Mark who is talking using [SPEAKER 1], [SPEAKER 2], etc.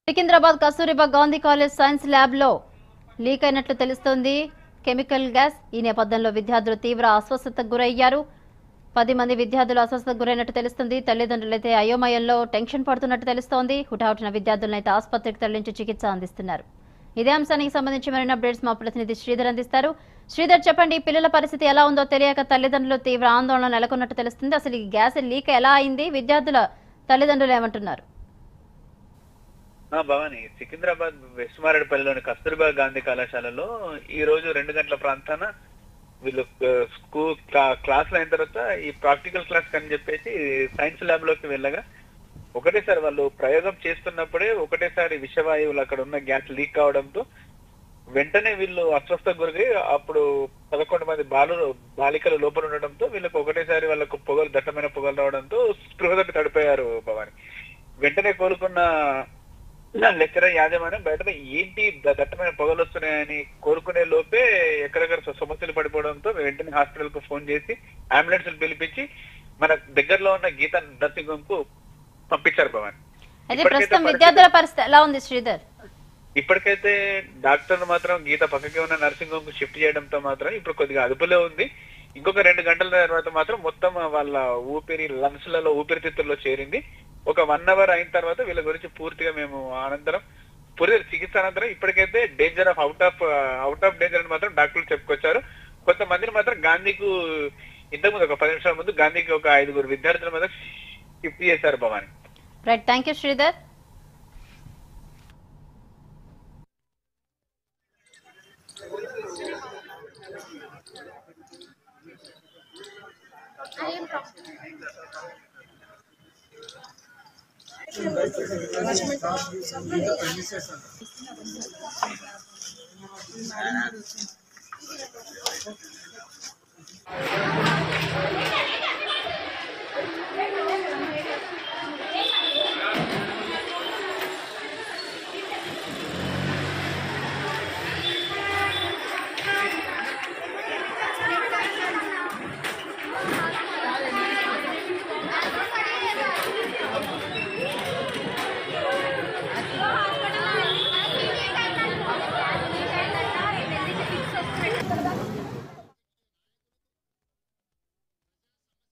[SPEAKER 1] Secunderabad Kasturba Gandhi college science lab లో leak అయినట్లు తెలుస్తోంది కెమికల్ గ్యాస్ ఈ నేపథ్యంలో విద్యార్థులు తీవ్ర అస్వస్థతకు గురయ్యారు పది మంది విద్యార్థులు అస్వస్థతకు గురైనట్టు తెలుస్తుంది తల్లిదండ్రులైతే అయోమయంలో టెన్షన్ పడుతున్నట్టు తెలుస్తోంది హుటాహుటిన విద్యార్థులను అయితే ఆసుపత్రికి తరలించి చికిత్స అందిస్తున్నారు ఇదే అంశానికి సంబంధించి మరిన్ని అప్డేట్స్ మా ప్రతినిధి శ్రీధర్ అందిస్తారు శ్రీధర్ చెప్పండి పిల్లల పరిస్థితి ఎలా ఉందో తెలియక తల్లిదండ్రులు తీవ్ర ఆందోళన నెలకొన్నట్టు తెలుస్తుంది అసలు ఈ గ్యాస్ లీక్ ఎలా అయింది విద్యార్థుల తల్లిదండ్రులు ఏమంటున్నారు
[SPEAKER 2] ఆ, భవాని సికింద్రాబాద్ వెస్ట్ మారేడుపల్లిలోని కస్తూర్బా గాంధీ కళాశాలలో ఈ రోజు రెండు గంటల ప్రాంతాన వీళ్ళు స్కూల్ క్లాస్ అయిన తర్వాత ఈ ప్రాక్టికల్ క్లాస్ అని చెప్పేసి సైన్స్ ల్యాబ్ లోకి వెళ్ళగా ఒకటేసారి వాళ్ళు ప్రయోగం చేస్తున్నప్పుడే ఒకటేసారి విషవాయువులు అక్కడ ఉన్న గ్యాస్ లీక్ కావడంతో వెంటనే వీళ్ళు అస్వస్థ గురై అప్పుడు పదకొండు మంది బాలు బాలికలు లోపల ఉండడంతో వీళ్ళకి ఒకటేసారి వాళ్ళకు పొగలు దట్టమైన పొగలు రావడంతో స్పృహతోటి తడిపోయారు భవాని వెంటనే కోలుకున్న లెక్చరర్ యాజమాన్యం బయట ఏంటి ద- దట్టమైన పొగలు వస్తున్నాయని కోరుకునే లోపే ఎక్కడెక్కడ స- సమస్యలు పడిపోవడంతో వెంటనే హాస్పిటల్ కు ఫోన్ చేసి అంబులెన్స్ పిలిపించి మన దగ్గరలో ఉన్న గీత నర్సింగ్ హోమ్ కు పంపించారు భవన్
[SPEAKER 1] అయితే
[SPEAKER 2] ఇప్పటికైతే
[SPEAKER 1] ప్రస్తుతం
[SPEAKER 2] పరిస్థితి-
[SPEAKER 1] విద్యార్థుల పరిస్థితి ఎలా ఉంది శ్రీధర్
[SPEAKER 2] ఇప్పటికైతే డాక్టర్ మాత్రం గీత పక్కకే ఉన్న నర్సింగ్ హోమ్ కు షిఫ్ట్ చేయడంతో మాత్రం ఇప్పుడు కొద్దిగా అదుపులో ఉంది ఇంకొక రెండు గంటల తర్వాత మాత్రం మొత్తం వాళ్ళ ఊపిరి లంగ్స్ లలో ఊపిరితిత్తుల్లో చేరింది ఒక వన్ అవర్ అయిన తర్వాత వీళ్ళ గురించి పూర్తిగా మేము అనంతరం పూర్తి చికిత్స అనంతరం ఇప్పటికైతే danger of out of out of danger అని మాత్రం డాక్టర్లు చెప్పుకొచ్చారు కొంతమందిని మాత్రం గాంధీకు ఇంతకుముందు ఒక పది నిమిషాల ముందు గాంధీకి ఒక ఐదుగురు విద్యార్థుల మాత్రం షిఫ్ట్ చేశారు Bhavani
[SPEAKER 1] right thank you Sridhar